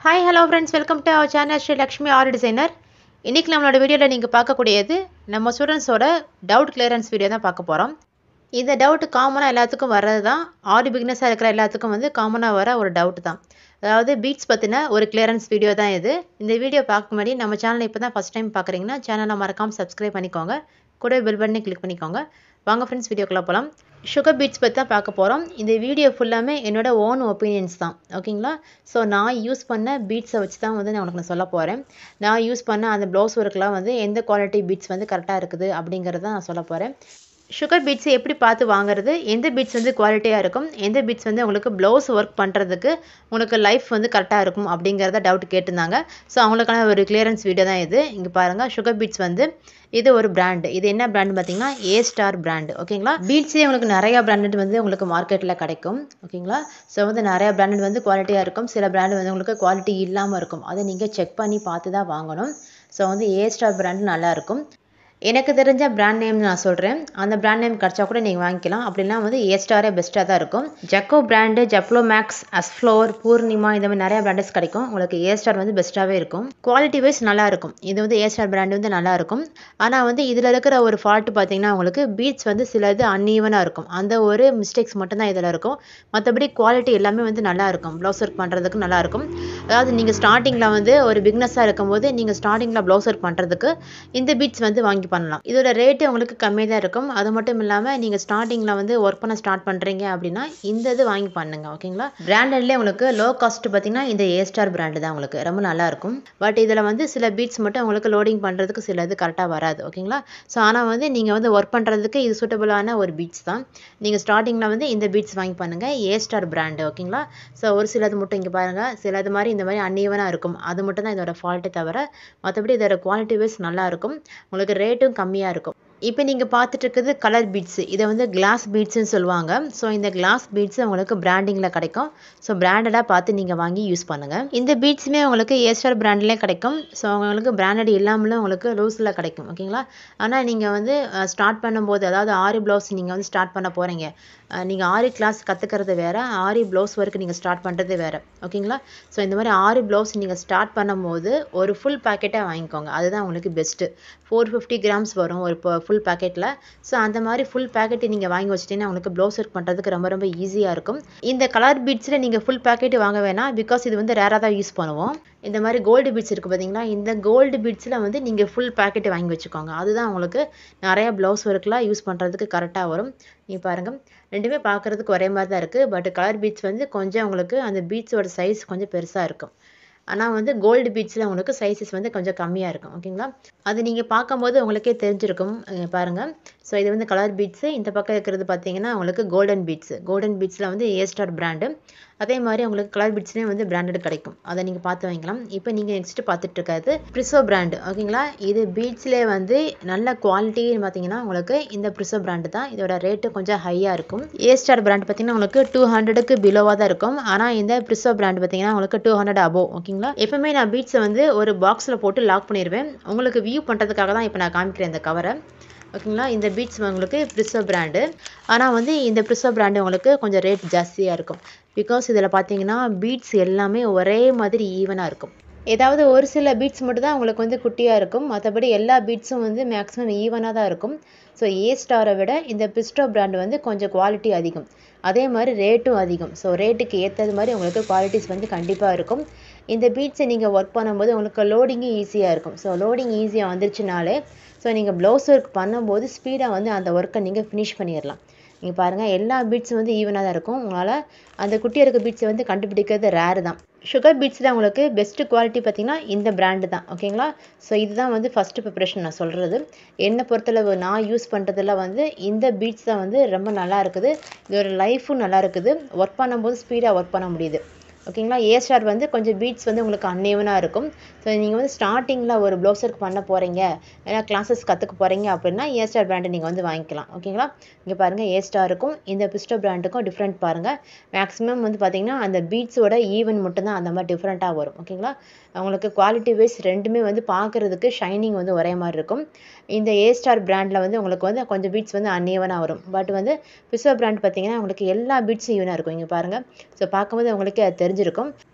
hi hello friends welcome to our channel Sri Lakshmi R designer இன்றைக்கி நம்மளோட வீடியோவில் நீங்கள் பார்க்கக்கூடியது நம்ம ஸ்டூடெண்ட்ஸோட டவுட் கிளியரன்ஸ் வீடியோ தான் பார்க்க போகிறோம் இந்த டவுட் காமனாக எல்லாத்துக்கும் வர்றது தான் ஆடி பிகினஸாக இருக்கிற எல்லாத்துக்கும் வந்து காமனாக வர ஒரு டவுட் தான் அதாவது பீட்ஸ் பற்றின ஒரு கிளியரன்ஸ் வீடியோ தான் இது இந்த வீடியோ பார்க்க முன்னாடி நம்ம சேனலை இப்போ தான் ஃபஸ்ட் டைம் பார்க்குறீங்கன்னா சேனலை மறக்காமல் சப்ஸ்கிரைப் பண்ணிக்கோங்க கூடவே பெல் பட்டனை கிளிக் பண்ணிக்கோங்க வாங்க ஃப்ரெண்ட்ஸ் வீடியோக்குள்ளே போகலாம் சுகர் பீட்ஸ் பற்றி தான் பார்க்க போகிறோம் இந்த வீடியோ ஃபுல்லாமே என்னோட ஓன் ஒப்பீனியன்ஸ் தான் ஓகேங்களா ஸோ நான் யூஸ் பண்ண பீட்ஸை வச்சு தான் வந்து நான் உனக்கு நான் சொல்ல போகிறேன் நான் யூஸ் பண்ண அந்த ப்ளவுஸ் ஒர்க்லாம் வந்து எந்த குவாலிட்டி பீட்ஸ் வந்து கரெக்டாக இருக்குது அப்படிங்கிறத நான் சொல்ல போகிறேன் சுகர் பீட்ஸ் எப்படி பார்த்து வாங்குறது எந்த பீட்ஸ் வந்து குவாலிட்டியாக இருக்கும் எந்த பீட்ஸ் வந்து உங்களுக்கு ப்ளவுஸ் ஒர்க் பண்ணுறதுக்கு உங்களுக்கு லைஃப் வந்து கரெக்டாக இருக்கும் அப்படிங்கிறத டவுட் கேட்டிருந்தாங்க ஸோ அவங்களுக்கான ஒரு கிளியரன்ஸ் வீடியோ தான் இது இங்கே பாருங்கள் சுகர் பீட்ஸ் வந்து இது ஒரு பிராண்டு இது என்ன பிராண்ட் பார்த்தீங்கன்னா ஏ ஸ்டார் பிராண்டு ஓகேங்களா பீட்ஸே உங்களுக்கு நிறையா பிராண்டட் வந்து உங்களுக்கு மார்க்கெட்டில் கிடைக்கும் ஓகேங்களா ஸோ வந்து நிறையா பிராண்டட் வந்து குவாலிட்டியாக இருக்கும் சில பிராண்டு வந்து உங்களுக்கு குவாலிட்டி இல்லாமல் இருக்கும் அதை நீங்கள் செக் பண்ணி பார்த்து தான் வாங்கணும் ஸோ வந்து ஏ ஸ்டார் பிராண்டு நல்லாயிருக்கும் எனக்கு தெரிஞ்ச பிராண்ட் நேம் நான் சொல்கிறேன் அந்த பிராண்ட் நேம் கிடச்சா கூட நீங்கள் வாங்கிக்கலாம் அப்படின்னா வந்து ஏ ஸ்டாரே பெஸ்ட்டாக தான் இருக்கும் ஜக்கோ பிராண்டு ஜப்ளோ மேக்ஸ் அஸ்ஃப்ளோர் பூர்ணிமா இந்த மாதிரி நிறைய பிராண்டஸ் கிடைக்கும் உங்களுக்கு ஏ ஸ்டார் வந்து பெஸ்ட்டாகவே இருக்கும் குவாலிட்டி வைஸ் நல்லா இருக்கும் இது வந்து ஏ ஸ்டார் பிராண்ட் வந்து நல்லா இருக்கும் ஆனால் வந்து இதில் இருக்கிற ஒரு ஃபால்ட் பார்த்தீங்கன்னா உங்களுக்கு பீட்ஸ் வந்து சிலது அன்ஈவனாக இருக்கும் அந்த ஒரு மிஸ்டேக்ஸ் மட்டும்தான் இதில் இருக்கும் மற்றபடி குவாலிட்டி எல்லாமே வந்து நல்லா இருக்கும் ப்ளவுஸ் ஒர்க் பண்ணுறதுக்கு நல்லா இருக்கும் அதாவது நீங்கள் ஸ்டார்டிங்கில் வந்து ஒரு பிக்னஸாக இருக்கும்போது நீங்கள் ஸ்டார்டிங்கில் ப்ளவுஸ் ஒர்க் பண்ணுறதுக்கு இந்த பீட்ஸ் வந்து வாங்கி பண்ணலாம் இதோட ரேட்டு உங்களுக்கு கம்மியாக தான் இருக்கும் அது மட்டும் இல்லாமல் நீங்கள் ஸ்டார்டிங்கில் வந்து ஒர்க் பண்ண ஸ்டார்ட் பண்ணுறீங்க அப்படின்னா இந்த இது வாங்கி பண்ணுங்க ஓகேங்களா பிராண்டட்லேயே உங்களுக்கு லோ காஸ்ட் பார்த்தீங்கன்னா இந்த ஏ ஸ்டார் பிராண்டு தான் உங்களுக்கு ரொம்ப நல்லா இருக்கும் பட் இதில் வந்து சில பீட்ஸ் மட்டும் உங்களுக்கு லோடிங் பண்ணுறதுக்கு சில இது கரெக்டாக வராது ஓகேங்களா ஸோ ஆனால் வந்து நீங்கள் வந்து ஒர்க் பண்ணுறதுக்கு இது சூட்டபுளான ஒரு பீட்ஸ் தான் நீங்கள் ஸ்டார்டிங்கில் வந்து இந்த பீட்ஸ் வாங்கி பண்ணுங்கள் ஏ ஸ்டார் பிராண்டு ஓகேங்களா ஸோ ஒரு சிலது மட்டும் இங்கே பாருங்கள் சிலது மாதிரி இந்த மாதிரி அன்ஈவனாக இருக்கும் அது மட்டும் தான் இதோட ஃபால்ட்டே தவிர மற்றபடி இதோட குவாலிட்டி வைஸ் நல்லா இருக்கும் உங்களுக்கு ரேட்டும் கம்மியாக இருக்கும் இப்போ நீங்கள் பார்த்துட்டு இருக்கிறது கலர் பீட்ஸு இதை வந்து கிளாஸ் பீட்ஸ்னு சொல்லுவாங்க ஸோ இந்த கிளாஸ் பீட்ஸ் உங்களுக்கு பிராண்டிங்கில் கிடைக்கும் ஸோ பிராண்டடாக பார்த்து நீங்கள் வாங்கி யூஸ் பண்ணுங்கள் இந்த பீட்ஸுமே உங்களுக்கு ஏஸ்டார் பிராண்ட்லேயே கிடைக்கும் ஸோ உங்களுக்கு பிராண்டட் இல்லாமலும் உங்களுக்கு லூஸில் கிடைக்கும் ஓகேங்களா ஆனால் நீங்கள் வந்து ஸ்டார்ட் பண்ணும்போது அதாவது ஆரி ப்ளவுஸ் நீங்கள் வந்து ஸ்டார்ட் பண்ண போகிறீங்க நீங்கள் ஆரி கிளாஸ் கற்றுக்கிறது வேறு ஆரி ப்ளவுஸ் ஒர்க் நீங்கள் ஸ்டார்ட் பண்ணுறது வேறு ஓகேங்களா ஸோ இந்த மாதிரி ஆரி ப்ளவுஸ் நீங்கள் ஸ்டார்ட் பண்ணும்போது ஒரு ஃபுல் பேக்கெட்டாக வாங்கிக்கோங்க அதுதான் உங்களுக்கு பெஸ்ட்டு ஃபோர் ஃபிஃப்டி கிராம்ஸ் வரும் ஒரு ஃபுல் பேக்கெட்டில் ஸோ அந்த மாதிரி ஃபுல் பேக்கெட்டு நீங்கள் வாங்கி வச்சிட்டிங்கன்னா உங்களுக்கு ப்ளவுஸ் ஒர்க் பண்ணுறதுக்கு ரொம்ப ரொம்ப ஈஸியாக இருக்கும் இந்த கலர் பீட்ஸில் நீங்கள் ஃபுல் பேக்கெட் வாங்க வேணாம் பிகாஸ் இது வந்து ரேராக தான் யூஸ் பண்ணுவோம் இந்த மாதிரி கோல்டு பீட்ஸ் இருக்குது பார்த்தீங்களா இந்த கோல்டு பீட்ஸில் வந்து நீங்கள் ஃபுல் பேக்கெட் வாங்கி வச்சுக்கோங்க அதுதான் உங்களுக்கு நிறையா ப்ளவுஸ் ஒர்க்லாம் யூஸ் பண்ணுறதுக்கு கரெக்டாக வரும் நீ பாருங்கள் ரெண்டுமே பார்க்குறதுக்கு ஒரே மாதிரி தான் இருக்குது பட் கலர் பீட்ஸ் வந்து கொஞ்சம் உங்களுக்கு அந்த பீட்ஸோட சைஸ் கொஞ்சம் பெருசாக இருக்கும் ஆனால் வந்து கோல்டு பீட்ஸில் உங்களுக்கு சைஸஸ் வந்து கொஞ்சம் கம்மியாக இருக்கும் ஓகேங்களா அது நீங்கள் பார்க்கும்போது உங்களுக்கே தெரிஞ்சிருக்கும் பாருங்கள் ஸோ இது வந்து கலர் பீட்ஸு இந்த பக்கம் இருக்கிறது பார்த்தீங்கன்னா உங்களுக்கு கோல்டன் பீட்ஸு கோல்டன் பீட்ஸில் வந்து ஏ ஸ்டார் பிராண்டு அதே மாதிரி உங்களுக்கு கலர் பீட்ஸ்லேயும் வந்து பிராண்டட் கிடைக்கும் அதை நீங்கள் பார்த்து வாங்கிக்கலாம் இப்போ நீங்கள் நெக்ஸ்ட் பார்த்துட்டு இருக்காது ப்ரிசோ பிராண்டு ஓகேங்களா இது பீட்ஸ்லேயே வந்து நல்ல குவாலிட்டின்னு பார்த்தீங்கன்னா உங்களுக்கு இந்த ப்ரிசோ பிராண்டு தான் இதோட ரேட்டு கொஞ்சம் ஹையாக இருக்கும் ஏ ஸ்டார் பிராண்ட் பார்த்தீங்கன்னா உங்களுக்கு டூ ஹண்ட்ரடுக்கு பிலோவாக தான் இருக்கும் ஆனால் இந்த ப்ரிசோ பிராண்ட் பார்த்தீங்கன்னா உங்களுக்கு டூ ஹண்ட்ரட் அபோவ் ஓகேங்களா எப்பவுமே நான் பீட்ஸை வந்து ஒரு பாக்ஸில் போட்டு லாக் பண்ணிடுவேன் உங்களுக்கு வியூ பண்ணுறதுக்காக தான் இப்போ நான் காமிக்கிறேன் இந்த கவரை ஓகேங்களா இந்த பீட்ஸ் உங்களுக்கு ப்ரிசோ பிராண்டு ஆனால் வந்து இந்த ப்ரிசோ பிராண்டு உங்களுக்கு கொஞ்சம் ரேட் ஜாஸ்தியாக இருக்கும் பிகாஸ் இதில் பார்த்தீங்கன்னா பீட்ஸ் எல்லாமே ஒரே மாதிரி ஈவனாக இருக்கும் ஏதாவது ஒரு சில பீட்ஸ் மட்டும் தான் உங்களுக்கு வந்து குட்டியாக இருக்கும் மற்றபடி எல்லா பீட்ஸும் வந்து மேக்ஸிமம் ஈவனாக தான் இருக்கும் ஸோ ஏ ஸ்டாரை விட இந்த பிஸ்டோ பிராண்ட் வந்து கொஞ்சம் குவாலிட்டி அதிகம் அதே மாதிரி ரேட்டும் அதிகம் ஸோ ரேட்டுக்கு ஏற்றது மாதிரி உங்களுக்கு குவாலிட்டிஸ் வந்து கண்டிப்பாக இருக்கும் இந்த பீட்ஸை நீங்கள் ஒர்க் பண்ணும்போது உங்களுக்கு லோடிங்கும் ஈஸியாக இருக்கும் ஸோ லோடிங் ஈஸியாக வந்துருச்சுனாலே ஸோ நீங்கள் ப்ளவுஸ் ஒர்க் பண்ணும்போது ஸ்பீடாக வந்து அந்த ஒர்க்கை நீங்கள் ஃபினிஷ் பண்ணிடலாம் நீங்கள் பாருங்கள் எல்லா பீட்ஸும் வந்து ஈவனாக தான் இருக்கும் உங்களால் அந்த குட்டியாக இருக்க பீட்ஸை வந்து கண்டுபிடிக்கிறது ரேரு தான் சுகர் பீட்ஸில் உங்களுக்கு பெஸ்ட்டு குவாலிட்டி பார்த்திங்கன்னா இந்த பிராண்டு தான் ஓகேங்களா ஸோ இதுதான் வந்து ஃபஸ்ட்டு ப்ரிப்ரேஷன் நான் சொல்கிறது என்னை பொறுத்தளவு நான் யூஸ் பண்ணுறதுல வந்து இந்த பீட்ஸ் தான் வந்து ரொம்ப நல்லா இருக்குது இதோட லைஃபும் நல்லா இருக்குது ஒர்க் பண்ணும்போது ஸ்பீடாக ஒர்க் பண்ண முடியுது ஓகேங்களா ஏ ஸ்டார் வந்து கொஞ்சம் பீட்ஸ் வந்து உங்களுக்கு அன்இவனாக இருக்கும் ஸோ நீங்கள் வந்து ஸ்டார்டிங்கில் ஒரு ப்ளவுஸ் ஒர்க் பண்ண போகிறீங்க ஏன்னா கிளாஸஸ் கற்றுக்க போகிறீங்க அப்படின்னா ஏ ஸ்டார் பிராண்டு நீங்கள் வந்து வாங்கிக்கலாம் ஓகேங்களா இங்கே பாருங்கள் ஏ ஸ்டாருக்கும் இந்த பிஸ்டோ பிராண்டுக்கும் டிஃப்ரெண்ட் பாருங்கள் மேக்ஸிமம் வந்து பார்த்தீங்கன்னா அந்த பீட்ஸோட ஈவன் மட்டும்தான் அந்த மாதிரி டிஃப்ரெண்ட்டாக வரும் ஓகேங்களா உங்களுக்கு குவாலிட்டி வைஸ் ரெண்டுமே வந்து பார்க்குறதுக்கு ஷைனிங் வந்து ஒரே மாதிரி இருக்கும் இந்த ஏ ஸ்டார் பிராண்டில் வந்து உங்களுக்கு வந்து கொஞ்சம் பீட்ஸ் வந்து அன்ஈவனாக வரும் பட் வந்து பிஸ்வா பிராண்ட் பார்த்தீங்கன்னா உங்களுக்கு எல்லா பீட்ஸும் ஈவனாக இருக்கும் இங்கே பாருங்கள் ஸோ பார்க்கும்போது உங்களுக்கு அது தெரிஞ்சிருக்கும்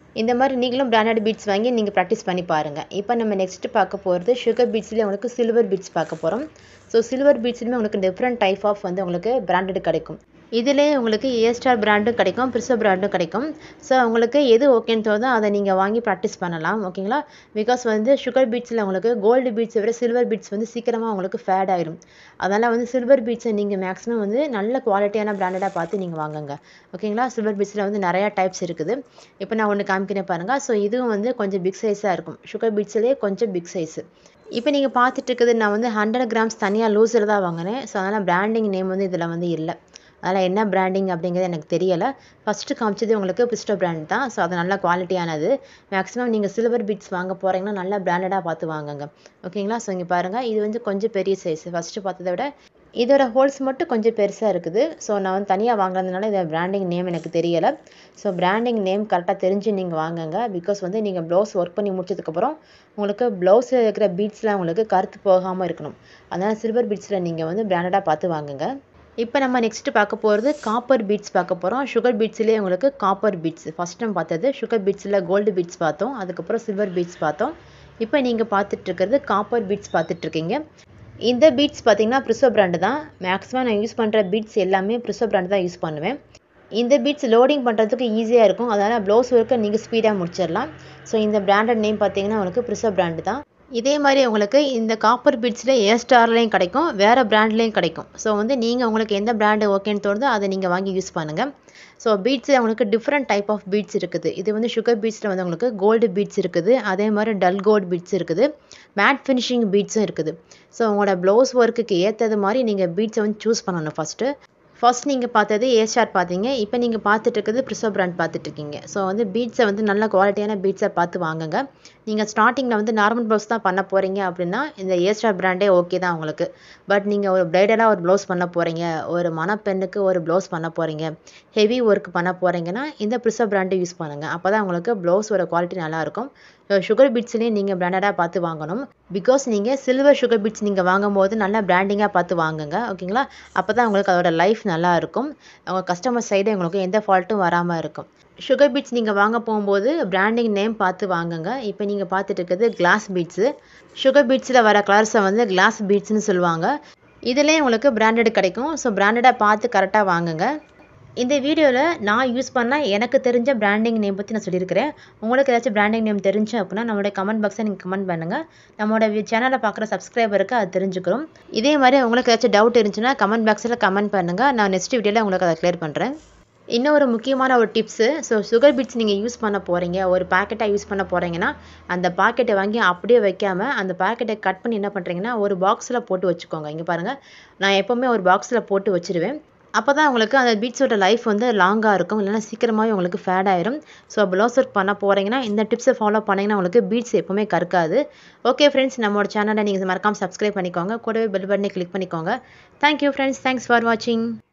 இந்த மாதிரி நீங்களும் பிராண்டட் பீட்ஸ் வாங்கி நீங்கள் ப்ராக்டிஸ் பண்ணி பாருங்கள் இப்போ நம்ம நெக்ஸ்ட் பார்க்க போகிறது சுகர் பீட்ஸ்லேயே உங்களுக்கு சில்வர் பீட்ஸ் பார்க்க போகிறோம் ஸோ சில்வர் பீட்ஸ்லையுமே உங்களுக்கு டிஃப்ரெண்ட் டைப் ஆஃப் வந்து உங்களுக்கு பிராண்டட் கிடைக்கும் இதிலே உங்களுக்கு ஏ ஸ்டார் பிராண்டும் கிடைக்கும் பிரிசோ பிராண்டும் கிடைக்கும் ஸோ உங்களுக்கு எது ஓகேன்னு தோணுதோ அதை நீங்கள் வாங்கி ப்ராக்டிஸ் பண்ணலாம் ஓகேங்களா பிகாஸ் வந்து சுகர் பீட்ஸில் உங்களுக்கு கோல்டு பீட்ஸை விட சில்வர் பீட்ஸ் வந்து சீக்கிரமாக உங்களுக்கு ஃபேட் ஆயிடும் அதனால் வந்து சில்வர் பீட்ஸை நீங்கள் மேக்ஸிமம் வந்து நல்ல குவாலிட்டியான பிராண்டடாக பார்த்து நீங்கள் வாங்குங்க ஓகேங்களா சில்வர் பீட்ஸில் வந்து நிறையா டைப்ஸ் இருக்குது இப்போ நான் ஒன்று காமிக்கிறேன் பாருங்கள் ஸோ இதுவும் வந்து கொஞ்சம் பிக் சைஸாக இருக்கும் சுகர் பீட்ஸ்லேயே கொஞ்சம் பிக் சைஸு இப்போ நீங்கள் பார்த்துட்டு இருக்குது நான் வந்து ஹண்ட்ரட் கிராம்ஸ் தனியாக லூஸில் தான் வாங்கினேன் ஸோ அதனால் பிராண்டிங் நேம் வந்து இதில் வந்து இல்லை அதனால் என்ன பிராண்டிங் அப்படிங்கிறது எனக்கு தெரியலை ஃபஸ்ட்டு காமிச்சது உங்களுக்கு பிஸ்டோ பிராண்ட் தான் ஸோ அது நல்ல குவாலிட்டியானது மேக்ஸிமம் நீங்கள் சில்வர் பீட்ஸ் வாங்க போகிறீங்கன்னா நல்ல பிராண்டடாக பார்த்து வாங்குங்க ஓகேங்களா ஸோ இங்கே பாருங்கள் இது வந்து கொஞ்சம் பெரிய சைஸ் ஃபஸ்ட்டு பார்த்ததை விட இதோட ஹோல்ஸ் மட்டும் கொஞ்சம் பெருசாக இருக்குது ஸோ நான் வந்து தனியாக வாங்குறதுனால இதோட பிராண்டிங் நேம் எனக்கு தெரியலை ஸோ பிராண்டிங் நேம் கரெக்டாக தெரிஞ்சு நீங்கள் வாங்குங்க பிகாஸ் வந்து நீங்கள் ப்ளவுஸ் ஒர்க் பண்ணி முடிச்சதுக்கப்புறம் உங்களுக்கு ப்ளவுஸில் இருக்கிற பீட்ஸ்லாம் உங்களுக்கு கருத்து போகாமல் இருக்கணும் அதனால் சில்வர் பீட்ஸில் நீங்கள் வந்து பிராண்டடாக பார்த்து வாங்குங்க இப்போ நம்ம நெக்ஸ்ட்டு பார்க்க போகிறது காப்பர் பீட்ஸ் பார்க்க போகிறோம் சுகர் பீட்ஸ்லேயே உங்களுக்கு காப்பர் பீட்ஸ் ஃபஸ்ட் டைம் பார்த்தது சுகர் பீட்ஸில் கோல்டு பீட்ஸ் பார்த்தோம் அதுக்கப்புறம் சில்வர் பீட்ஸ் பார்த்தோம் இப்போ நீங்கள் பார்த்துட்டு இருக்கிறது காப்பர் பீட்ஸ் பார்த்துட்ருக்கீங்க இந்த பீட்ஸ் பார்த்தீங்கன்னா ப்ரிசோ பிராண்டு தான் மேக்ஸிமம் நான் யூஸ் பண்ணுற பீட்ஸ் எல்லாமே ப்ரிசோ பிராண்டு தான் யூஸ் பண்ணுவேன் இந்த பீட்ஸ் லோடிங் பண்ணுறதுக்கு ஈஸியாக இருக்கும் அதனால் ப்ளவுஸ் ஒர்க்கை நீங்கள் ஸ்பீடாக முடிச்சிடலாம் ஸோ இந்த பிராண்டட் நேம் பார்த்தீங்கன்னா உங்களுக்கு ப்ரிசோ பிராண்டு தான் இதே மாதிரி உங்களுக்கு இந்த காப்பர் பீட்ஸில் ஏ ஸ்டார்லேயும் கிடைக்கும் வேறு பிராண்ட்லேயும் கிடைக்கும் ஸோ வந்து நீங்கள் உங்களுக்கு எந்த பிராண்டு ஓகேன்னு தோணுதோ அதை நீங்கள் வாங்கி யூஸ் பண்ணுங்கள் ஸோ பீட்ஸில் உங்களுக்கு டிஃப்ரெண்ட் டைப் ஆஃப் பீட்ஸ் இருக்குது இது வந்து சுகர் பீட்ஸில் வந்து உங்களுக்கு கோல்டு பீட்ஸ் இருக்குது அதே மாதிரி டல் கோல்டு பீட்ஸ் இருக்குது மேட் ஃபினிஷிங் பீட்ஸும் இருக்குது ஸோ உங்களோட ப்ளவுஸ் ஒர்க்குக்கு ஏற்றது மாதிரி நீங்கள் பீட்ஸை வந்து சூஸ் பண்ணணும் ஃபஸ்ட்டு ஃபர்ஸ்ட் நீங்கள் பார்த்தது ஏ ஸ்டார் பார்த்தீங்க இப்போ நீங்கள் பார்த்துட்டு இருக்கிறது ப்ரிசோ பிராண்ட் பார்த்துட்ருக்கீங்க ஸோ வந்து பீட்ஸை வந்து நல்ல குவாலிட்டியான பீட்ஸை பார்த்து வாங்குங்க நீங்கள் ஸ்டார்டிங்கில் வந்து நார்மல் ப்ளவுஸ் தான் பண்ண போகிறீங்க அப்படின்னா இந்த ஏ ஸ்டார் பிராண்டே ஓகே தான் உங்களுக்கு பட் நீங்கள் ஒரு ப்ரைடலாக ஒரு ப்ளவுஸ் பண்ண போகிறீங்க ஒரு மணப்பெண்ணுக்கு ஒரு ப்ளவுஸ் பண்ண போகிறீங்க ஹெவி ஒர்க் பண்ண போகிறீங்கன்னா இந்த ப்ரிசோ பிராண்டை யூஸ் பண்ணுங்கள் அப்போ தான் உங்களுக்கு ப்ளவுஸோட குவாலிட்டி நல்லாயிருக்கும் சுகர் பீட்ஸ்லேயும் நீங்கள் பிராண்டடாக பார்த்து வாங்கணும் பிகாஸ் நீங்கள் சில்வர் சுகர் பீட்ஸ் நீங்கள் வாங்கும் போது நல்லா பிராண்டிங்காக பார்த்து வாங்குங்க ஓகேங்களா அப்போ தான் உங்களுக்கு அதோட லைஃப் நல்லா இருக்கும் உங்கள் கஸ்டமர் சைடு உங்களுக்கு எந்த ஃபால்ட்டும் வராமல் இருக்கும் சுகர் பீட்ஸ் நீங்கள் வாங்க போகும்போது பிராண்டிங் நேம் பார்த்து வாங்குங்க இப்போ நீங்கள் பார்த்துட்டு இருக்கிறது கிளாஸ் பீட்ஸு சுகர் பீட்ஸில் வர கலர்ஸை வந்து கிளாஸ் பீட்ஸ்னு சொல்லுவாங்க இதுலேயே உங்களுக்கு பிராண்டட் கிடைக்கும் ஸோ பிராண்டடாக பார்த்து கரெக்டாக வாங்குங்க இந்த வீடியோவில் நான் யூஸ் பண்ண எனக்கு தெரிஞ்ச பிராண்டிங் நேம் பற்றி நான் சொல்லியிருக்கிறேன் உங்களுக்கு ஏதாச்சும் பிராண்டிங் நேம் தெரிஞ்சு அப்படின்னா நம்மளுடைய கமெண்ட் பாக்ஸை நீங்கள் கமெண்ட் பண்ணுங்கள் நம்மளோட சேனலை பார்க்குற சப்ஸ்கிரைபருக்கு அது தெரிஞ்சுக்கிறோம் இதே மாதிரி உங்களுக்கு ஏதாச்சும் டவுட் இருந்துச்சுன்னா கமெண்ட் பாக்ஸில் கமெண்ட் பண்ணுங்கள் நான் நெக்ஸ்ட் வீடியோவில் உங்களுக்கு அதை கிளியர் பண்ணுறேன் இன்னும் ஒரு முக்கியமான ஒரு டிப்ஸு ஸோ சுகர் பீட்ஸ் நீங்கள் யூஸ் பண்ண போகிறீங்க ஒரு பாக்கெட்டாக யூஸ் பண்ண போகிறீங்கன்னா அந்த பாக்கெட்டை வாங்கி அப்படியே வைக்காமல் அந்த பாக்கெட்டை கட் பண்ணி என்ன பண்ணுறீங்கன்னா ஒரு பாக்ஸில் போட்டு வச்சுக்கோங்க இங்கே பாருங்கள் நான் எப்போவுமே ஒரு பாக்ஸில் போட்டு வச்சுருவேன் அப்போ தான் உங்களுக்கு அந்த பீட்ஸோட லைஃப் வந்து லாங்காக இருக்கும் இல்லைனா சீக்கிரமாகவே உங்களுக்கு ஃபேட் ஆயிரும் ஸோ ப்ளவுஸ் ஒர்க் பண்ண போகிறீங்கன்னா இந்த டிப்ஸை ஃபாலோ பண்ணிங்கன்னா உங்களுக்கு பீட்ஸ் எப்போவுமே கற்காது ஓகே ஃப்ரெண்ட்ஸ் நம்மளோட சேனலை நீங்கள் மறக்காமல் சப்ஸ்கிரைப் பண்ணிக்கோங்க கூடவே பெல் பட்டனை கிளிக் பண்ணிக்கோங்க தேங்க்யூ ஃப்ரெண்ட்ஸ் தேங்க்ஸ் ஃபார் வாட்சிங்